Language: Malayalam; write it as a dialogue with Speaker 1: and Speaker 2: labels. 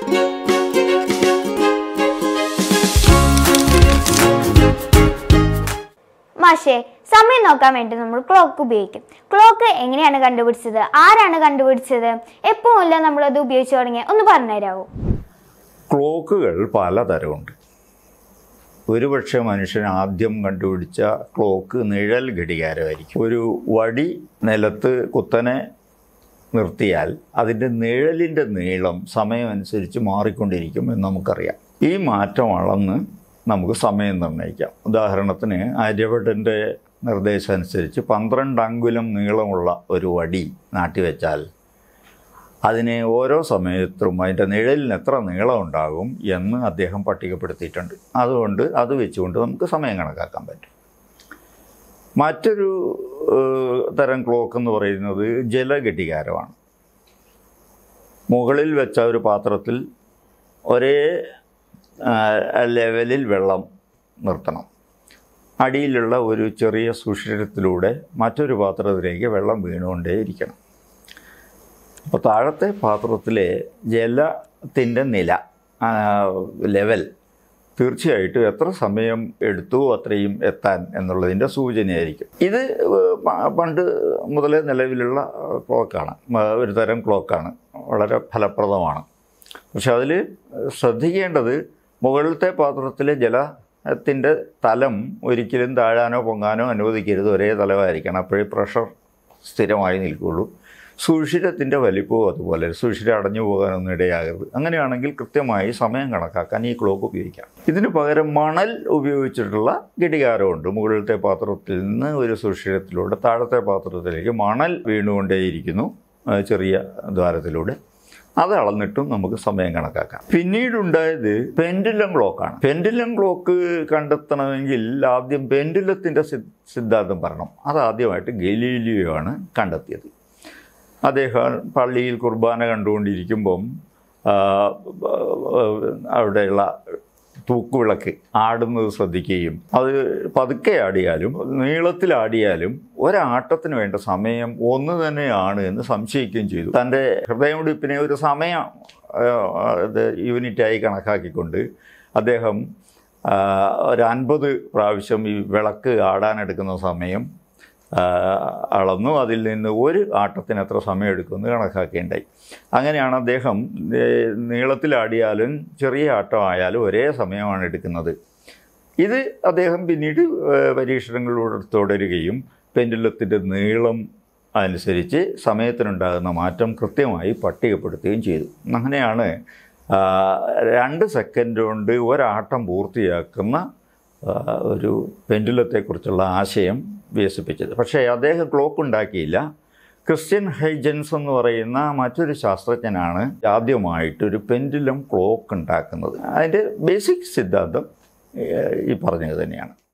Speaker 1: മാഷേ സമയം നോക്കാൻ വേണ്ടി നമ്മൾ ക്ലോക്ക് ഉപയോഗിക്കും ക്ലോക്ക് എങ്ങനെയാണ് കണ്ടുപിടിച്ചത് ആരാണ് കണ്ടുപിടിച്ചത് എപ്പോൾ മുതൽ നമ്മളത് ഉപയോഗിച്ച് തുടങ്ങിയ ഒന്ന് പറഞ്ഞുതരാമോ
Speaker 2: ക്ലോക്കുകൾ പലതരമുണ്ട് ഒരുപക്ഷെ മനുഷ്യൻ ആദ്യം കണ്ടുപിടിച്ച ക്ലോക്ക് നിഴൽ ഘടികാരമായിരിക്കും ഒരു വടി നിലത്ത് കുത്തനെ നിർത്തിയാൽ അതിൻ്റെ നിഴലിൻ്റെ നീളം സമയമനുസരിച്ച് മാറിക്കൊണ്ടിരിക്കും എന്ന് നമുക്കറിയാം ഈ മാറ്റം അളന്ന് നമുക്ക് സമയം നിർണ്ണയിക്കാം ഉദാഹരണത്തിന് ആര്യഭട്ടൻ്റെ നിർദ്ദേശം അനുസരിച്ച് പന്ത്രണ്ട് അങ്കുലം നീളമുള്ള ഒരു വടി നാട്ടിവെച്ചാൽ അതിനെ ഓരോ സമയത്തും അതിൻ്റെ നിഴലിന് എത്ര നീളം ഉണ്ടാകും എന്ന് അദ്ദേഹം പട്ടികപ്പെടുത്തിയിട്ടുണ്ട് അതുകൊണ്ട് അത് വെച്ചുകൊണ്ട് നമുക്ക് സമയം കണക്കാക്കാൻ പറ്റും മറ്റൊരു ഏഹ്, തരം ക്ലോക്ക് എന്ന് പറയുന്നത് ജലഘടികാരമാണ് മുകളിൽ വെച്ച ഒരു പാത്രത്തിൽ ഒരേ ആ, ലെവലിൽ വെള്ളം നിർത്തണം അടിയിലുള്ള ഒരു ചെറിയ സുഷിരത്തിലൂടെ മറ്റൊരു പാത്രത്തിലേക്ക് വെള്ളം വീണുകൊണ്ടേയിരിക്കണം അപ്പോൾ താഴത്തെ പാത്രത്തിലെ ജലത്തിൻ്റെ നില ആ, ലെവൽ തീർച്ചയായിട്ടും എത്ര സമയം എടുത്തു അത്രയും എത്താൻ എന്നുള്ളതിൻ്റെ സൂചനയായിരിക്കും ഇത് പ- പണ്ട് മുതലേ നിലവിലുള്ള ക്ലോക്കാണ് മ- ഒരു തരം ക്ലോക്കാണ് വളരെ ഫലപ്രദമാണ് പക്ഷെ അതിൽ ശ്രദ്ധിക്കേണ്ടത് മുകളിലത്തെ പാത്രത്തിലെ ജലത്തിൻ്റെ തലം ഒരിക്കലും താഴാനോ പൊങ്ങാനോ അനുവദിക്കരുത് ഒരേ തലമായിരിക്കണം അപ്പോഴേ പ്രഷർ സ്ഥിരമായി നിൽക്കുകയുള്ളൂ സുഷിരത്തിൻ്റെ വലിപ്പവും അതുപോലെ സുഷിരം അടഞ്ഞു പോകാനൊന്നും ഇടയാകരുത് അങ്ങനെയാണെങ്കിൽ കൃത്യമായി സമയം കണക്കാക്കാൻ ഈ ക്ലോക്ക് ഉപയോഗിക്കാം ഇതിന് പകരം മണൽ ഉപയോഗിച്ചിട്ടുള്ള ഘടികാരമുണ്ട് മുകളിലത്തെ പാത്രത്തിൽ നിന്ന് ഒരു സുഷിരത്തിലൂടെ താഴത്തെ പാത്രത്തിലേക്ക് മണൽ വീണുകൊണ്ടേയിരിക്കുന്നു ആ, ചെറിയ ദ്വാരത്തിലൂടെ അത് അളന്നിട്ടും നമുക്ക് സമയം കണക്കാക്കാം പിന്നീടുണ്ടായത് പെൻഡുലം ക്ലോക്കാണ് പെൻഡുലം ക്ലോക്ക് കണ്ടെത്തണമെങ്കിൽ ആദ്യം പെൻഡുലത്തിൻ്റെ സിദ്ധാന്തം പറയണം അത് ആദ്യമായിട്ട് ഗലീലിയോ ആണ് കണ്ടെത്തിയത് അദ്ദേഹം പള്ളിയിൽ കുർബാന കണ്ടുകൊണ്ടിരിക്കുമ്പം ആ, അവിടെയുള്ള തൂക്കുവിളക്ക് ആടുന്നത് ശ്രദ്ധിക്കുകയും അത് പതുക്കെ ആടിയാലും നീളത്തിൽ ആടിയാലും ഒരാട്ടത്തിന് വേണ്ട സമയം ഒന്ന് തന്നെയാണ് എന്ന് സംശയിക്കുകയും ചെയ്തു തൻ്റെ ഹൃദയമിടിപ്പിനെ ഒരു സമയം ആ, ഇത് യൂണിറ്റായി കണക്കാക്കിക്കൊണ്ട് അദ്ദേഹം ആ, ഒരു അൻപത് പ്രാവശ്യം ഈ വിളക്ക് ആടാനെടുക്കുന്ന സമയം ആ, അളന്നു അതിൽ നിന്ന് ഒരു ആട്ടത്തിന് എത്ര സമയം എടുക്കുമെന്ന് കണക്കാക്കേണ്ടായി അങ്ങനെയാണ് അദ്ദേഹം ഏ, നീളത്തിലാടിയാലും ചെറിയ ആട്ടമായാലും ഒരേ സമയമാണ് എടുക്കുന്നത് ഇത് അദ്ദേഹം പിന്നീട് ഏ, പരീക്ഷണങ്ങളിലൂടെ തുടരുകയും പെൻഡുലത്തിൻ്റെ നീളം അനുസരിച്ച് സമയത്തിനുണ്ടാകുന്ന മാറ്റം കൃത്യമായി പട്ടികപ്പെടുത്തുകയും ചെയ്തു അങ്ങനെയാണ് ആ, രണ്ട് സെക്കൻഡ് കൊണ്ട് ഒരാട്ടം പൂർത്തിയാക്കുന്ന ആ, ഒരു പെൻഡുലത്തെക്കുറിച്ചുള്ള ആശയം വികസിപ്പിച്ചത് പക്ഷേ അദ്ദേഹം ക്ലോക്ക് ഉണ്ടാക്കിയില്ല ക്രിസ്ത്യൻ ഹൈജൻസ് എന്ന് പറയുന്ന മറ്റൊരു ശാസ്ത്രജ്ഞനാണ് ആദ്യമായിട്ട് ഒരു പെൻഡുലം ക്ലോക്ക് ഉണ്ടാക്കുന്നത് അതിൻ്റെ ബേസിക് സിദ്ധാന്തം ഏഹ്, ഈ പറഞ്ഞത് തന്നെയാണ്